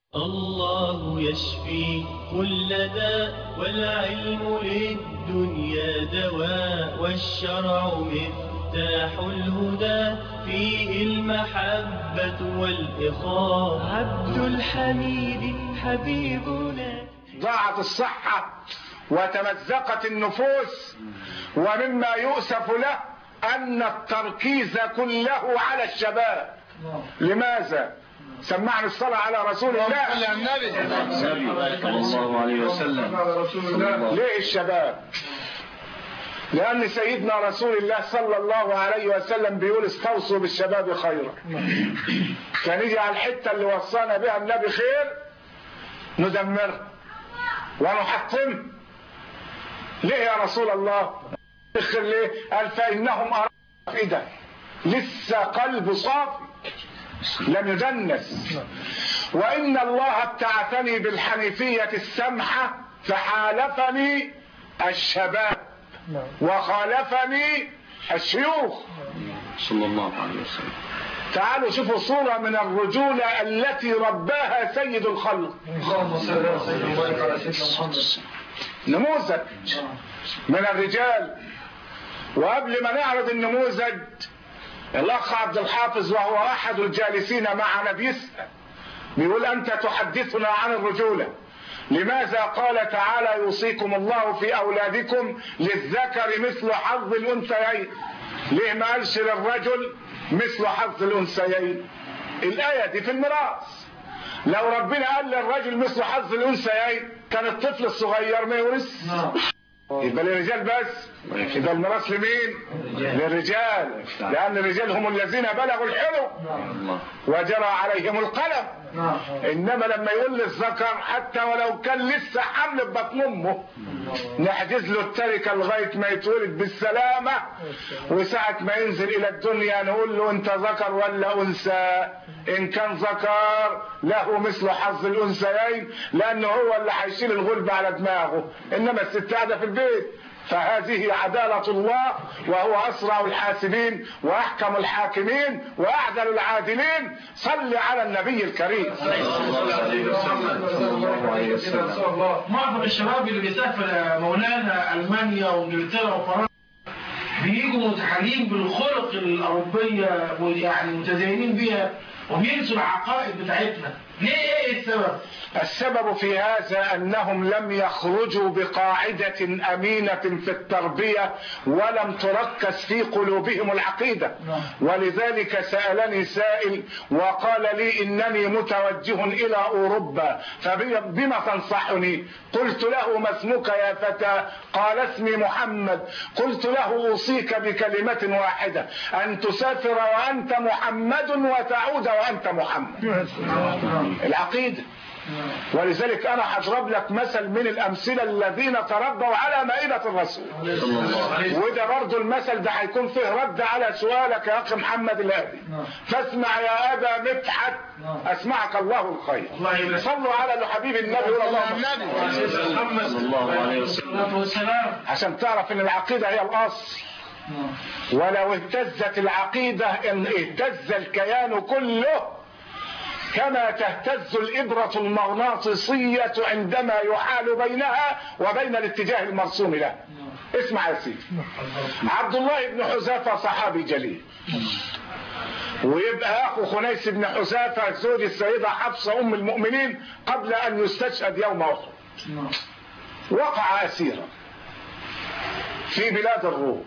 الله يشفي كل داء والعلم للدنيا دواء والشرع مفتاح الهدى فيه المحبة والإخاء عبد الحميد حبيبنا ضاعت الصحة وتمزقت النفوس ومما يؤسف له أن التركيز كله على الشباب لماذا؟ سمعنا الصلاة على رسول الله صلى النبي صلى الله عليه وسلم ليه الشباب لأن سيدنا رسول الله صلى الله عليه وسلم بيقول استوصوا بالشباب خيرا كان يجي على الحتة اللي وصانا بها النبي خير ندمرها ونحطمها ليه يا رسول الله اخر ليه قال فإنهم أرافدة لسه قلب صافي لم يدنس وإن الله ابتعثني بالحنيفية السمحة فحالفني الشباب وخالفني الشيوخ صلى الله عليه وسلم تعالوا شوفوا صورة من الرجولة التي رباها سيد الخلق اللهم صل وسلم وبارك على سيدنا محمد نموذج من الرجال وقبل ما نعرض النموذج الاخ عبد الحافظ وهو احد الجالسين معنا بيسأل بيقول انت تحدثنا عن الرجولة لماذا قال تعالى يوصيكم الله في اولادكم للذكر مثل حظ الانثيين ليه ما قالش للرجل مثل حظ الانثيين الايه دي في الميراث لو ربنا قال للرجل مثل حظ الانثيين كان الطفل الصغير ما يورث نعم يبقى للرجال بس يبقى الميراث لمين للرجال لان الرجال هم الذين بلغوا الحلم الله وجرى عليهم القلم نعم انما لما يقول للذكر حتى ولو كان لسه حمل في بطن امه نحجز له التركه لغايه ما يتولد بالسلامه وساعه ما ينزل الى الدنيا نقول له انت ذكر ولا انثى ان كان ذكر له مثل حظ الانثيين لانه هو اللي هيشيل الغلب على دماغه انما الست قاعده في البيت فهذه عدالة الله وهو أسرع الحاسبين وأحكم الحاكمين وأعدل العادلين صل على النبي الكريم معظم الشباب اللي بيسافر مولانا المانيا وانجلترا وفرنسا بيجوا متحالين بالخلق الاوروبيه يعني متزينين بيها وبينسوا العقائد بتاعتنا ليه ايه السبب؟ السبب في هذا أنهم لم يخرجوا بقاعدة أمينة في التربية ولم تركز في قلوبهم العقيدة ولذلك سألني سائل وقال لي إنني متوجه إلى أوروبا فبما تنصحني قلت له ما اسمك يا فتى قال اسمي محمد قلت له أوصيك بكلمة واحدة أن تسافر وأنت محمد وتعود وأنت محمد العقيدة ولذلك انا هضرب لك مثل من الامثله الذين تربوا على مائده الرسول وده برضه المثل ده هيكون فيه رد على سؤالك يا اخي محمد الهادي فاسمع يا ابا مدحت اسمعك الله الخير الله يبارك. صلوا على حبيب النبي اللهم محمد صلى الله عليه وسلم الصلاه والسلام عشان تعرف ان العقيده هي الاصل ولو اهتزت العقيده ان اهتز الكيان كله كما تهتز الإبرة المغناطيسية عندما يحال بينها وبين الاتجاه المرسوم له اسمع يا سيدي عبد الله بن حذافة صحابي جليل ويبقى أخو خنيس بن حذافة زوج السيدة حفصة أم المؤمنين قبل أن يستشهد يوم أحد وقع أسيرا في بلاد الروم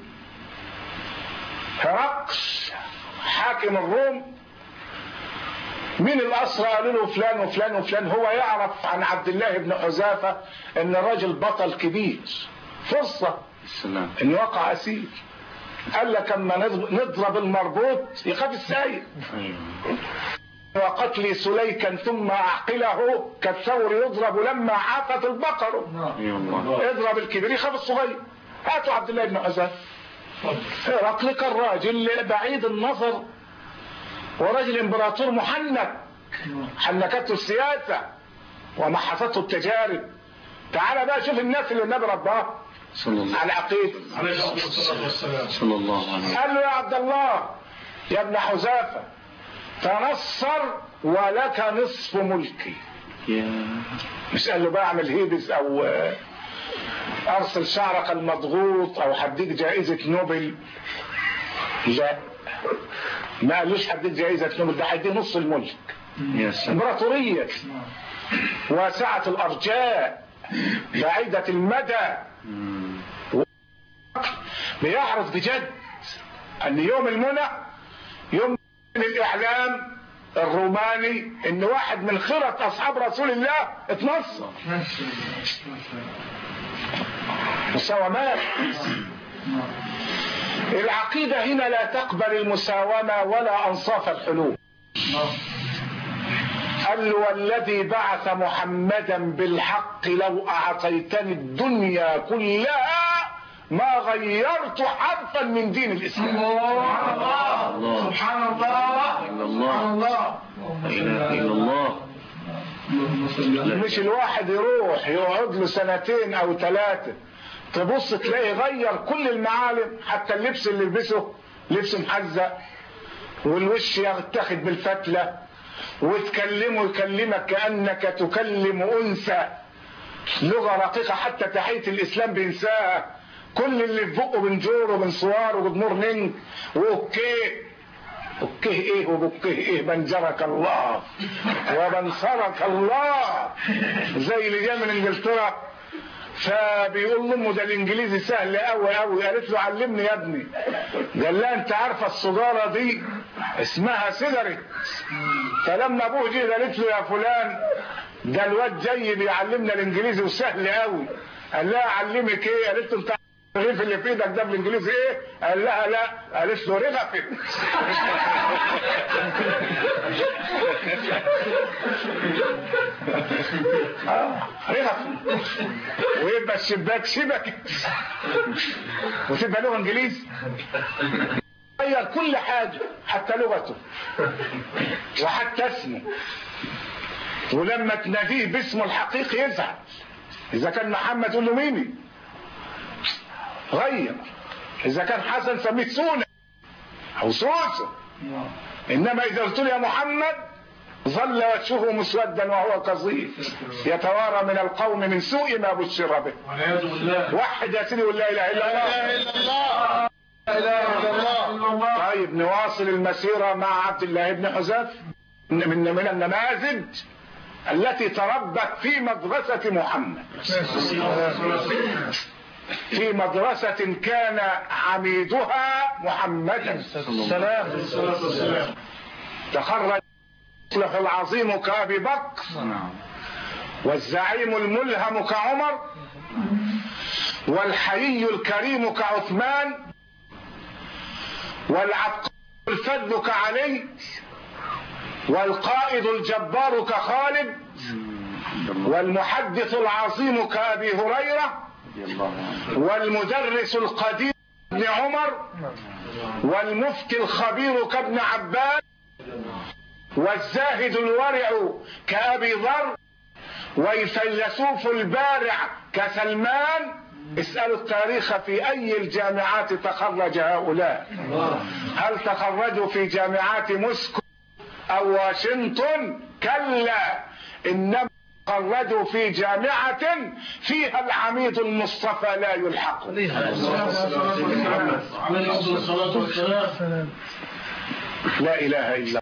هرقل حاكم الروم مين الأسرى قالوا له فلان وفلان وفلان هو يعرف عن عبد الله بن حذافة ان الراجل بطل كبير فرصة السلام ان وقع اسير قال لك اما نضرب- نضرب المربوط يخاف السايق ايوه وقتلي سليكا ثم اعقله كالثور يضرب لما عافت البقر اي والله اضرب الكبير يخاف الصغير هاتوا عبد الله بن حذافة هرقل كان راجل بعيد النظر ورجل امبراطور محنك حنكته السياسة ومحصته التجارب تعال بقى شوف الناس اللي النبي رباه صلى الله على عقيدة عليه الصلاه والسلام صلى الله عليه قال له يا عبد الله يا ابن حذافة تنصر ولك نصف ملكي يا مش قال له بقى اعمل هيبس او آه، ارسل شعرك المضغوط او هديك جائزة نوبل لا ما قالوش هديك جائزة نوبل ده هيديه نص الملك يا سلام امبراطورية واسعة الارجاء بعيدة المدى مم. بيعرف بجد ان يوم المنى يوم من الاعلام الروماني ان واحد من خيرة اصحاب رسول الله اتنصر مساومات العقيدة هنا لا تقبل المساومة ولا أنصاف الحلول قال له والذي بعث محمدا بالحق لو أعطيتني الدنيا كلها ما غيرت حرفا من دين الإسلام الله سبحان الله إلا سبحان الله الله لا إله إلا الله مش الواحد يروح يقعد له سنتين او ثلاثة تبص تلاقي غير كل المعالم حتى اللبس اللي لبسه لبس محزق والوش يتاخد بالفتلة وتكلمه يكلمك كأنك تكلم أنثى لغة رقيقة حتى تحية الإسلام بينساها كل اللي في بقه بنجور وبنصوار وبنور نينج وأوكيه اوكيه ايه وبكيه ايه بنجرك الله وبنصرك الله زي اللي جاي من انجلترا فبيقول لامه ده الانجليزي سهل قوي قوي قالت له علمني يا ابني قال لها انت عارفه السجاره دي اسمها سيجاريت فلما ابوه جه قالت له يا فلان ده الواد جاي بيعلمنا الانجليزي وسهل قوي قال لها اعلمك ايه قالت له انت الرغيف اللي في ايدك ده بالانجليزي ايه قال لها لا قالت له رغفت آه، رغفت ويبقى الشباك شبك وتبقى لغه انجليزي غير كل حاجه حتى لغته وحتى اسمه ولما تناديه باسمه الحقيقي يزعل اذا كان محمد تقول له ميمي غير اذا كان حسن سميه سونا او سوسو انما اذا قلت له يا محمد ظل وجهه مسودا وهو كظيف يتوارى من القوم من سوء ما بشر به والعياذ بالله وحد يا سيدي ولا اله الا الله لا اله الا الله طيب نواصل المسيرة مع عبد الله بن حذاف من من النماذج التي تربت في مدرسة محمد في مدرسة كان عميدها محمدا السلام الصلاة والسلام تخرج المصلح العظيم كأبي بكر نعم والزعيم الملهم كعمر والحيي الكريم كعثمان والعبقري الفذ كعلي والقائد الجبار كخالد والمحدث العظيم كأبي هريرة رضي الله عنه والمدرس القدير كابن عمر والمفتي الخبير كابن عباس والزاهد الورع كأبي ذر والفيلسوف البارع كسلمان اسألوا التاريخ في أي الجامعات تخرج هؤلاء هل تخرجوا في جامعات موسكو أو واشنطن كلا إنما تخرجوا في جامعة فيها العميد المصطفى لا يلحق عليه الصلاة والسلام لا إله إلا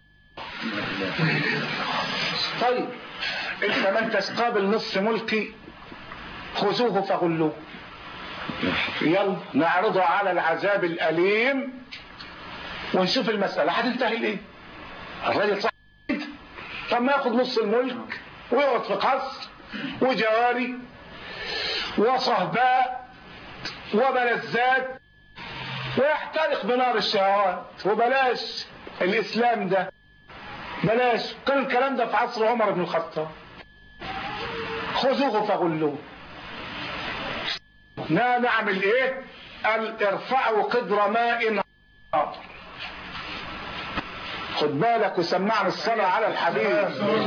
طيب انت ما انتش قابل نصف ملكي خذوه فغلوه يلا نعرضه على العذاب الأليم ونشوف المسألة هتنتهي لإيه الراجل صح كده. طب ما ياخد نص الملك ويقعد في قصر وجواري وصهباء وملذات ويحترق بنار الشهوات وبلاش الإسلام ده بلاش كل الكلام ده في عصر عمر بن الخطاب خذوه فغلوه نا نعمل ايه قال ارفعوا قدر ماء نار. خد بالك وسمعنا الصلاة على الحبيب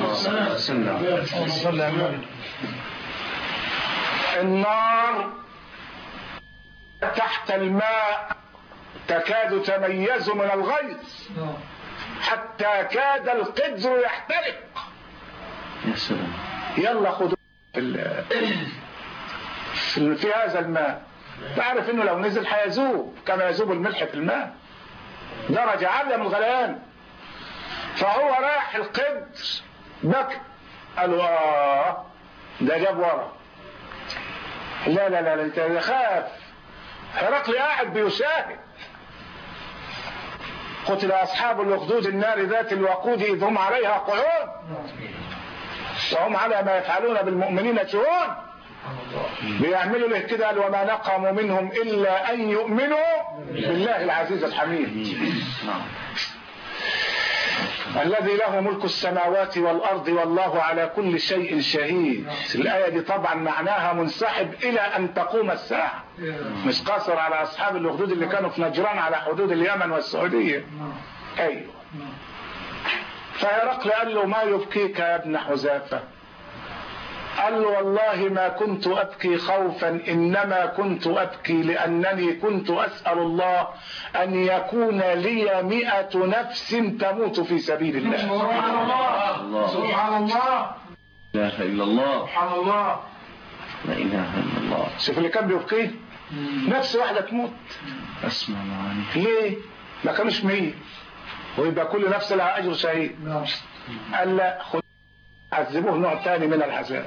النار تحت الماء تكاد تميز من الغيظ حتى كاد القدر يحترق يا سلام يلا خدوا في, ال- في, في هذا الماء تعرف انه لو نزل هيذوب كما يذوب الملح في الماء درجة عالية من الغليان فهو رايح القدر بكى قالوا اه ده جاب ورا لا لا لا لا انت خاف هرقل قاعد بيشاهد قتل اصحاب الاخدود النار ذات الوقود اذ هم عليها قعود وهم على ما يفعلون بالمؤمنين شهود بيعملوا له كده قال وما نقموا منهم الا ان يؤمنوا بالله العزيز الحميد نعم الذي له ملك السماوات والارض والله على كل شيء شهيد الايه دي طبعا معناها منسحب الى ان تقوم الساعه مش قاصر على اصحاب الاخدود اللي كانوا في نجران على حدود اليمن والسعوديه ايوه فهرقل قال له ما يبكيك يا ابن حذافه قال له والله ما كنت ابكي خوفا انما كنت ابكي لانني كنت اسال الله ان يكون لي مئة نفس تموت في سبيل الله سبحان الله الله. سبحان الله لا اله الا الله سبحان الله لا اله الا الله شوف اللي كان بيبكيه نفس واحدة تموت اسمع معاني ليه ما كانوش مية ويبقى كل نفس لها اجر شهيد نعم قال لا خذ عذبوه نوع ثاني من العذاب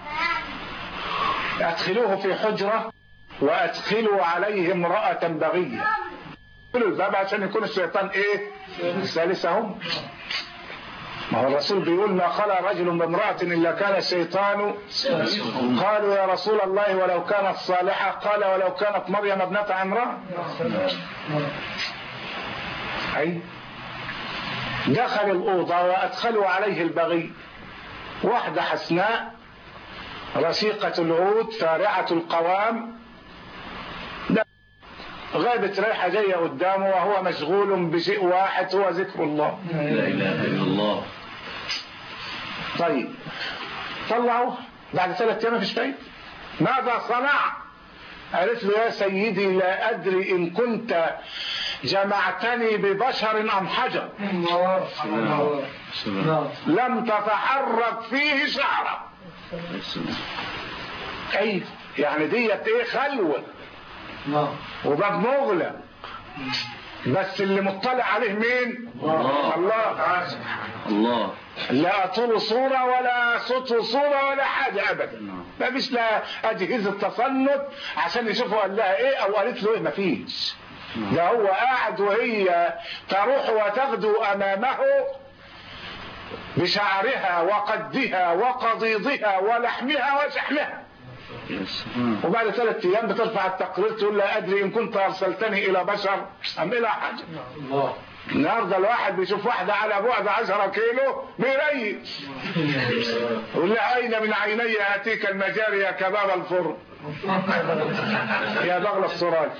ادخلوه في حجرة وادخلوا عليه امرأة بغية قولوا الباب عشان يكون الشيطان ايه ثالثهم ما هو الرسول بيقول ما خلى رجل بامرأة إلا كان الشيطان قالوا يا رسول الله ولو كانت صالحة قال ولو كانت مريم ابنة عمران أي دخل الأوضة وأدخلوا عليه البغي واحدة حسناء رشيقة العود فارعة القوام ده غابت ريحة جاية قدامه وهو مشغول بشيء واحد هو ذكر الله لا اله الا الله طيب طلعوه بعد ثلاث ايام مفيش فايده ماذا صنع قالت له يا سيدي لا ادري ان كنت جمعتني ببشر ام حجر الله الله سلام نعم لم تتحرك فيه شعره سلام اي يعني ديت ايه خلوه نعم وباب مغلق بس اللي مطلع عليه مين الله. الله الله لا طول صورة ولا صوت صورة ولا حاجة أبدا نعم. ما فيش لا أجهزة تصنت عشان يشوفوا قال لها إيه أو قالت له إيه ما فيش ده هو قاعد وهي تروح وتغدو أمامه بشعرها وقدها وقضيضها ولحمها وشحمها يا سلام وبعد ثلاث أيام بترفع التقرير تقول لا أدري إن كنت أرسلتني إلى بشر أم إلى حجر الله النهارده الواحد بيشوف واحدة على بعد 10 كيلو بيريش يقول لها أين من عيني آتيك المجاري يا كباب الفرن يا بغل السراج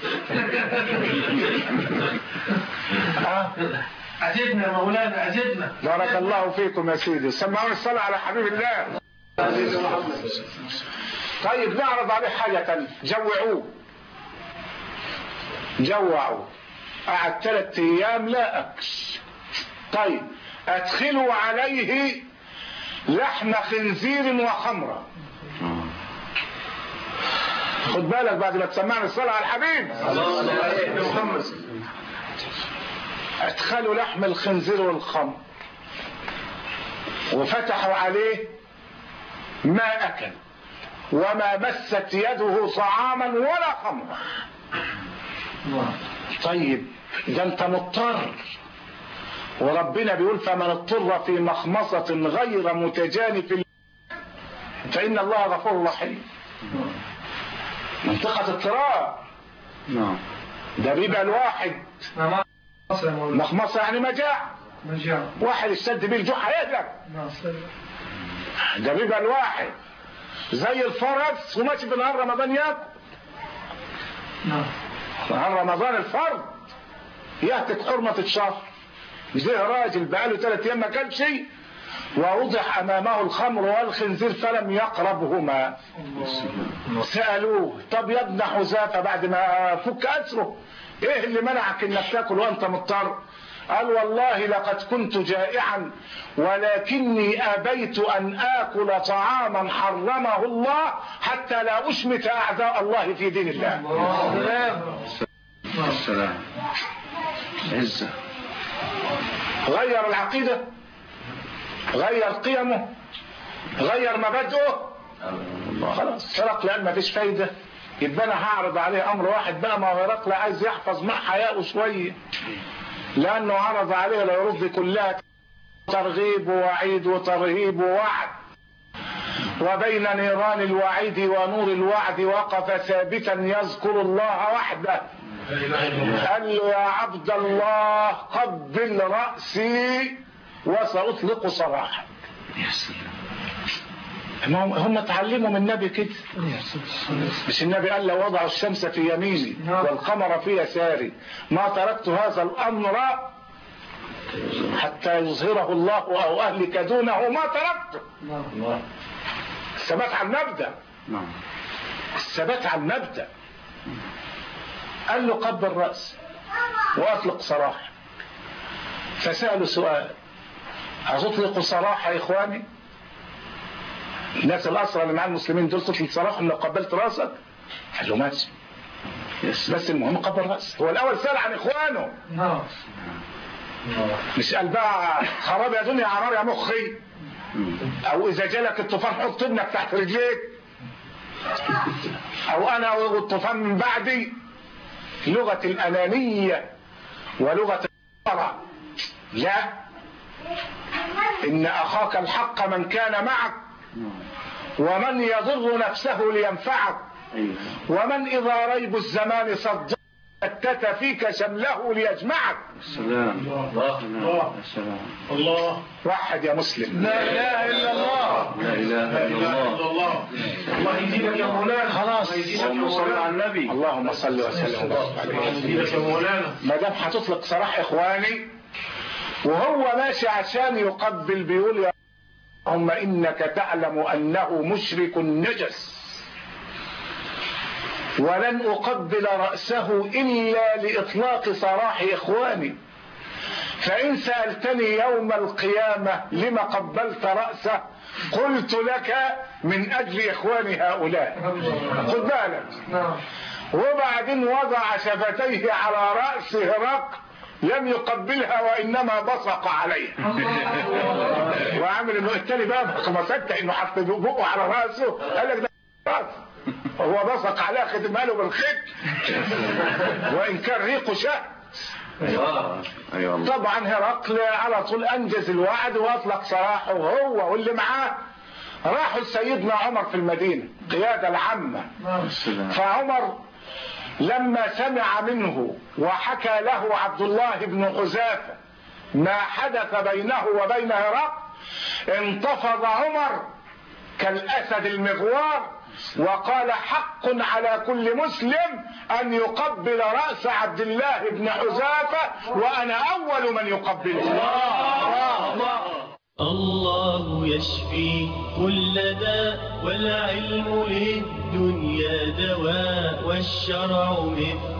آه. عجبنا يا مولانا عجبنا بارك الله فيكم يا سيدي سمعوني الصلاة على حبيب الله طيب نعرض عليه حاجة تانية جوعوه جوعوا قعد ثلاث ايام لا اكل طيب ادخلوا عليه لحم خنزير وخمرة خد بالك بعد ما تسمعني الصلاة على الحبيب ادخلوا لحم الخنزير والخمر وفتحوا عليه ما اكل وما مست يده طعاما ولا خمرا نعم طيب ده انت مضطر وربنا بيقول فمن اضطر في مخمصة غير متجانف ل- فإن الله غفور رحيم منطقة اضطرار نعم ده بيبقى الواحد نعم مصر يا مولانا مخمصة يعني مجاعة مجاعة واحد اشتد بيه الجوع هيهلك نعم سلام ده بيبقى الواحد زي الفرس وماشي بنهار رمضان ياكل نعم نهار رمضان الفرد يهتك حرمة الشهر زي راجل بقاله ثلاث ايام ما كلش ووضح امامه الخمر والخنزير فلم يقربهما سالوه طب يا ابن حذافه بعد ما فك اسره ايه اللي منعك انك تاكل وانت مضطر قال والله لقد كنت جائعا ولكني أبيت أن آكل طعاما حرمه الله حتى لا أشمت أعداء الله في دين الله السلام عزة غير العقيدة غير قيمه غير مبادئه خلاص هرقل قال ما فيش فايدة يبقى انا هعرض عليه امر واحد بقى ما هو هرقل عايز يحفظ مع حياءه شوية لانه عرض عليه العروض دي كلها ترغيب ووعيد وترهيب ووعد وبين نيران الوعيد ونور الوعد وقف ثابتا يذكر الله وحده قال له يا عبد الله قبل رأسي وسأطلق سراحك يا سلام ما هم هم اتعلموا من النبي كده مش النبي قال لو وضعوا الشمس في يميني والقمر في يساري ما تركت هذا الامر حتى يظهره الله او اهلك دونه ما تركته الثبات على المبدا نعم الثبات على المبدا قال له قبل راسي واطلق سراح فسالوا سؤال هتطلق سراح يا اخواني الناس الاسرى اللي مع المسلمين دول تطلق سراحهم لو قبلت راسك قال له ماشي يا سلام بس المهم قبل راسه هو الاول سال عن اخوانه نعم مش قال بقى خراب يا دنيا عرار يا مخي او اذا جالك الطوفان حط ابنك تحت رجليك او انا والطوفان من بعدي لغه الانانيه ولغه الورع لا ان اخاك الحق من كان معك ومن يضر نفسه لينفعك أيوه ومن اذا ريب الزمان صد فتت فيك شمله ليجمعك السلام الله السلام الله وحد يا مسلم لا اله الا الله لا إله إلا الله الله يزيدك يا مولانا خلاص. الله يزيدك يا اللهم صل على مولانا النبي اللهم صل وسلم وبارك الله عليه يزيدك يا مولانا ما دام هتطلق سراح اخواني وهو ماشي عشان يقبل بيقول يا اللهم انك تعلم انه مشرك نجس ولن اقبل راسه الا لاطلاق سراح اخواني فان سالتني يوم القيامه لم قبلت راسه قلت لك من اجل اخواني هؤلاء خد بالك نعم وبعدين وضع شفتيه على رأس هرقل لم يقبلها وإنما بصق عليها وعامل انه التاني بقى ما صدق انه حط بقه على راسه قال لك ده راس هو بصق عليها ختم له بالخيط وان كان ريقه شهد أيوه أيوه الله طبعا هرقل على طول انجز الوعد واطلق سراحه هو واللي معاه راحوا لسيدنا عمر في المدينه قياده العامه السلام فعمر لما سمع منه وحكى له عبد الله بن حذافة ما حدث بينه وبين هرقل انتفض عمر كالأسد المغوار وقال حق على كل مسلم أن يقبل رأس عبد الله بن حذافة وأنا أول من يقبله الله يشفي كل داء والعلم للدنيا دواء والشرع مثل